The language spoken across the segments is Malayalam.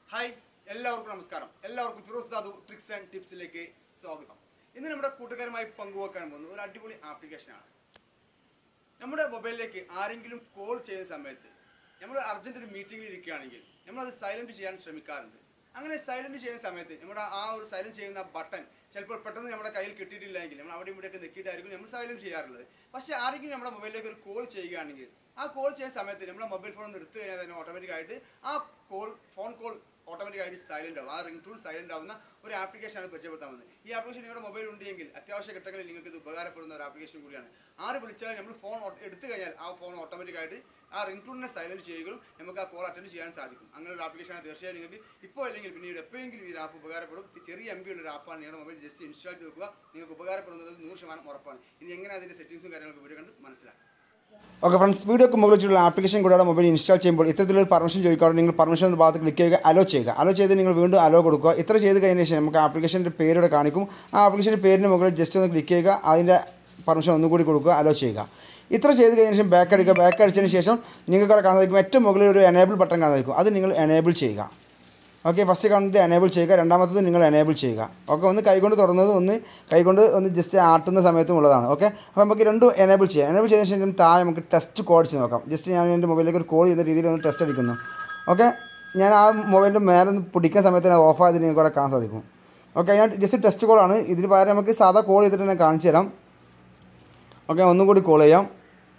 ഹായ് എല്ലാവർക്കും നമസ്കാരം എല്ലാവർക്കും ഫിറോസ് ദാദു ട്രിക്സ് ആൻഡ് ടിപ്സിലേക്ക് സ്വാഗതം ഇന്ന് നമ്മുടെ കൂട്ടുകാരുമായി പങ്കുവെക്കാൻ പോകുന്ന ഒരു അടിപൊളി ആപ്ലിക്കേഷനാണ് നമ്മുടെ മൊബൈലിലേക്ക് ആരെങ്കിലും കോൾ ചെയ്യുന്ന സമയത്ത് നമ്മൾ അർജന്റ് ഒരു മീറ്റിംഗിൽ ഇരിക്കുകയാണെങ്കിൽ നമ്മളത് സൈലന്റ് ചെയ്യാൻ ശ്രമിക്കാറുണ്ട് അങ്ങനെ സൈലന്റ് ചെയ്യുന്ന സമയത്ത് നമ്മുടെ ആ ഒരു സൈലന്റ് ചെയ്യുന്ന ബട്ടൺ ചിലപ്പോൾ പെട്ടെന്ന് നമ്മുടെ കയ്യിൽ കിട്ടിയിട്ടില്ലെങ്കിൽ നമ്മൾ അവിടെ ഇവിടെയൊക്കെ നെക്കിയിട്ടായിരിക്കും നമ്മൾ സൈലന്റ് ചെയ്യാറുള്ളത് പക്ഷേ ആരെങ്കിലും നമ്മുടെ മൊബൈലിലേക്ക് ഒരു കോൾ ചെയ്യുകയാണെങ്കിൽ ആ കോൾ ചെയ്യുന്ന സമയത്ത് നമ്മുടെ മൊബൈൽ ഫോൺ ഒന്ന് എടുത്തു കഴിഞ്ഞാൽ തന്നെ ഓട്ടോമാറ്റിക് ആയിട്ട് ആ കോൾ ഫോൺ കോൾ ഓട്ടോമാറ്റിക് ആയിട്ട് സൈലന്റ് ആവും ആ റിംഗ് ടൂൺ സൈലന്റ് ആവുന്ന ഒരു ആപ്ലിക്കേഷനാണ് പരിചയപ്പെടുത്താൻ വന്നത് ഈ ആപ്ലിക്കേഷൻ നിങ്ങളുടെ മൊബൈൽ ഉണ്ടെങ്കിൽ അത്യാവശ്യ ഘട്ടങ്ങളിൽ നിങ്ങൾക്ക് ഇത് ഉപകാരപ്പെടുന്ന ഒരു ആപ്ലിക്കേഷൻ കൂടിയാണ് ആര് വിളിച്ചാലും നമ്മൾ ഫോൺ എടുത്തു കഴിഞ്ഞാൽ ആ ഫോൺ ഓട്ടോമാറ്റിക് ആയിട്ട് ആ റിംഗ് ടൂണിനെ സൈലന്റ് ചെയ്യുകയും നമുക്ക് ആ കോൾ അറ്റൻഡ് ചെയ്യാൻ സാധിക്കും അങ്ങനെ ഒരു ആപ്ലിക്കേഷനാണ് തീർച്ചയായും നിങ്ങൾക്ക് ഇപ്പോൾ അല്ലെങ്കിൽ പിന്നീട് എപ്പോഴെങ്കിലും ഈ ആപ്പ് ഉപകാരപ്പെടും ചെറിയ എം ബി ഉള്ള ഒരു ആപ്പാണ് നിങ്ങളുടെ മൊബൈൽ ജസ്റ്റ് ഇൻസ്റ്റാൾ ചെയ്ത് വെക്കുക നിങ്ങൾക്ക് ഉപകാരപ്പെടുന്നത് നൂറ് ശതമാനം ഉറപ്പാണ് ഇനി എങ്ങനെ അതിന്റെ സെറ്റിംഗ്സും കാര്യങ്ങളൊക്കെ വീഡിയോ കണ്ട് മനസ്സിലാക്കാം ഓക്കെ ഫ്രണ്ട്സ് വീഡിയോക്ക് മുകളിൽ വെച്ചിട്ടുള്ള ആപ്ലിക്കേഷൻ കൂടെ മൊബൈൽ ഇൻസ്റ്റാൾ ചെയ്യുമ്പോൾ ഇത്തരത്തിലൊരു പെർമിഷൻ ചോദിക്കാതെ നിങ്ങൾ പെർമിഷൻ എന്ന ഭാഗത്ത് ക്ലിക്ക് ചെയ്യുക അലോ ചെയ്യുക അലോ ചെയ്ത് നിങ്ങൾ വീണ്ടും അലോ കൊടുക്കുക ഇത്ര ചെയ്ത് കഴിഞ്ഞ ശേഷം നമുക്ക് ആപ്ലിക്കേഷൻ്റെ പേരോടെ കാണിക്കും ആ ആപ്ലിക്കേഷൻ്റെ പേരിന് മുകളിൽ ജസ്റ്റ് ഒന്ന് ക്ലിക്ക് ചെയ്യുക അതിൻ്റെ പെർമിഷൻ ഒന്നുകൂടി കൊടുക്കുക അലോ ചെയ്യുക ഇത്ര ചെയ്ത് കഴിഞ്ഞ ശേഷം ബാക്ക് അടിക്കുക ബാക്ക് അടിച്ചതിന് ശേഷം നിങ്ങൾക്ക് അവിടെ കാണാൻ സാധിക്കും ഏറ്റവും മുകളിൽ ഒരു എനേബിൾ ബട്ടൺ കാണാൻ സാധിക്കും അത് നിങ്ങൾ എനേബിൾ ചെയ്യുക ഓക്കെ ഫസ്റ്റ് കാണുന്നത് എനേബിൾ ചെയ്യുക രണ്ടാമത്തത് നിങ്ങൾ എനേബിൾ ചെയ്യുക ഓക്കെ ഒന്ന് കൈകൊണ്ട് തുറന്നത് ഒന്ന് കൈകൊണ്ട് ഒന്ന് ജസ്റ്റ് ആട്ടുന്ന സമയത്തും ഉള്ളതാണ് ഓക്കെ അപ്പോൾ നമുക്ക് രണ്ടും എനേബിൾ ചെയ്യാം എനേബിൾ ചെയ്തതിന് ശേഷം താഴെ നമുക്ക് ടെസ്റ്റ് കോഡ് ചെയ്ത് നോക്കാം ജസ്റ്റ് ഞാൻ എൻ്റെ മൊബൈലിലേക്ക് ഒരു കോൾ ചെയ്യുന്ന രീതിയിൽ ഒന്ന് ടെസ്റ്റ് അടിക്കുന്നു ഓക്കെ ഞാൻ ആ മൊബൈലിൻ്റെ മേലെ ഒന്ന് പിടിക്കുന്ന സമയത്ത് തന്നെ ഓഫ് ആയതിന് നിങ്ങൾക്ക് അവിടെ കാണാൻ സാധിക്കും ഓക്കെ ഞാൻ ജസ്റ്റ് ടെസ്റ്റ് കോളാണ് ഇതിന് പകരം നമുക്ക് സാധാ കോൾ ചെയ്തിട്ട് ഞാൻ കാണിച്ചു തരാം ഓക്കെ ഒന്നും കൂടി കോൾ ചെയ്യാം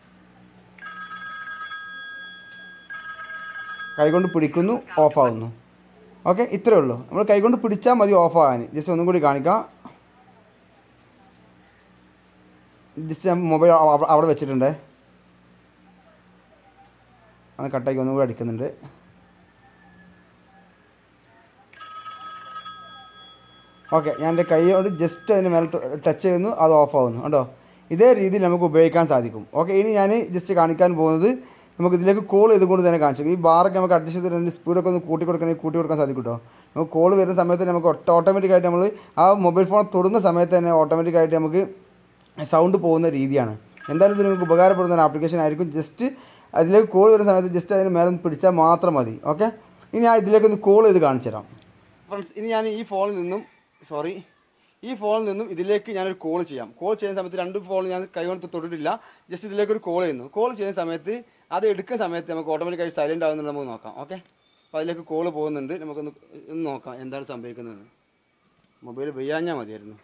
കൈകൊണ്ട് പിടിക്കുന്നു ഓഫ് ആവുന്നു ഓക്കെ ഇത്രയേ ഉള്ളൂ നമ്മൾ കൈകൊണ്ട് പിടിച്ചാൽ മതി ഓഫ് ആകാൻ ജസ്റ്റ് ഒന്നും കൂടി കാണിക്കാം ജസ്റ്റ് ഞാൻ മൊബൈൽ അവ- അവിടെ വെച്ചിട്ടുണ്ട് അത് കട്ടാക്കി ഒന്നും കൂടി അടിക്കുന്നുണ്ട് ഓക്കെ ഞാൻ എൻ്റെ കൈ കൊണ്ട് ജസ്റ്റ് അതിന് മേലെ ടച്ച് ചെയ്യുന്നു അത് ഓഫ് ആവുന്നു കേട്ടോ ഇതേ രീതിയിൽ നമുക്ക് ഉപയോഗിക്കാൻ സാധിക്കും ഓക്കെ ഇനി ഞാൻ ജസ്റ്റ് കാണിക്കാൻ പോകുന്നത് നമുക്ക് ഇതിലേക്ക് കോൾ ചെയ്തുകൊണ്ട് തന്നെ കാണിച്ചു ഈ ബാറൊക്കെ നമുക്ക് അഡ്ജസ്റ്റ് ചെയ്ത് അതിൻ്റെ സ്പീഡൊക്കെ ഒന്ന് കൂട്ടി കൊടുക്കണമെങ്കിൽ കൂട്ടി കൊടുക്കാൻ സാധിക്കും കേട്ടോ നമുക്ക് കോൾ വരുന്ന സമയത്ത് നമുക്ക് ഒട്ട ഓട്ടോമാറ്റിക്കായിട്ട് നമ്മൾ ആ മൊബൈൽ ഫോൺ തൊടുന്ന സമയത്ത് തന്നെ ഓട്ടോമാറ്റിക്കായിട്ട് നമുക്ക് സൗണ്ട് പോകുന്ന രീതിയാണ് എന്തായാലും ഇത് നിങ്ങൾക്ക് ഉപകാരപ്പെടുന്ന ഒരു ആപ്ലിക്കേഷൻ ആയിരിക്കും ജസ്റ്റ് അതിലേക്ക് കോൾ വരുന്ന സമയത്ത് ജസ്റ്റ് അതിന് മേലെ ഒന്ന് പിടിച്ചാൽ മാത്രം മതി ഓക്കെ ഇനി ഞാൻ ഇതിലേക്ക് ഒന്ന് കോൾ ചെയ്ത് കാണിച്ചു തരാം ഫ്രണ്ട്സ് ഇനി ഞാൻ ഈ ഫോണിൽ നിന്നും സോറി ഈ ഫോണിൽ നിന്നും ഇതിലേക്ക് ഞാനൊരു കോൾ ചെയ്യാം കോൾ ചെയ്യുന്ന സമയത്ത് രണ്ട് ഫോൺ ഞാൻ കൈകൊണ്ട് തൊട്ടിട്ടില്ല ജസ്റ്റ് ഇതിലേക്ക് ഒരു കോൾ ചെയ്യുന്നു കോൾ ചെയ്യുന്ന സമയത്ത് അത് എടുക്കുന്ന സമയത്ത് നമുക്ക് ഓട്ടോമാറ്റിക്കായി സൈലൻ്റ് ആകുന്നുണ്ട് നമുക്ക് നോക്കാം ഓക്കെ അപ്പോൾ അതിലേക്ക് കോൾ പോകുന്നുണ്ട് നമുക്കൊന്ന് ഒന്ന് നോക്കാം എന്താണ് സംഭവിക്കുന്നത് മൊബൈൽ വെയ്യാഞ്ഞാൽ മതിയായിരുന്നു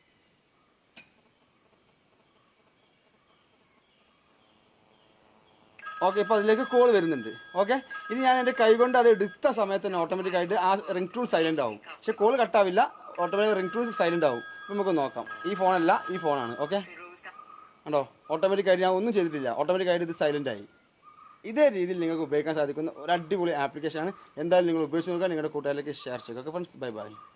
ഓക്കെ ഇപ്പോൾ അതിലേക്ക് കോൾ വരുന്നുണ്ട് ഓക്കെ ഇനി ഞാൻ എൻ്റെ കൈ കൊണ്ട് അത് എടുത്ത സമയത്ത് തന്നെ ഓട്ടോമാറ്റിക്കായിട്ട് ആ റിംഗ് ടൂൺ സൈലൻ്റ് ആവും പക്ഷെ കോൾ കട്ടാവില്ല ഓട്ടോമാറ്റിക് റിംഗ് ടൂൺ സൈലൻ്റ് ആവും അപ്പോൾ നമുക്ക് നോക്കാം ഈ ഫോണല്ല ഈ ഫോണാണ് ഓക്കെ കണ്ടോ ഓട്ടോമാറ്റിക്കായിട്ട് ഞാൻ ഒന്നും ചെയ്തിട്ടില്ല ഓട്ടോമാറ്റിക്കായിട്ട് ഇത് സൈലൻ്റ് ആയി ഇതേ രീതിയിൽ നിങ്ങൾക്ക് ഉപയോഗിക്കാൻ സാധിക്കുന്ന ഒരു അടിപൊളി ആപ്ലിക്കേഷനാണ് എന്തായാലും നിങ്ങൾ ഉപയോഗിച്ച് നോക്കുക നിങ്ങളുടെ കൂട്ടുകാരിലേക്ക് ഷെയർ ചെയ്യുക ഓക്കെ ഫ്രണ്ട്സ് ബൈ ബൈ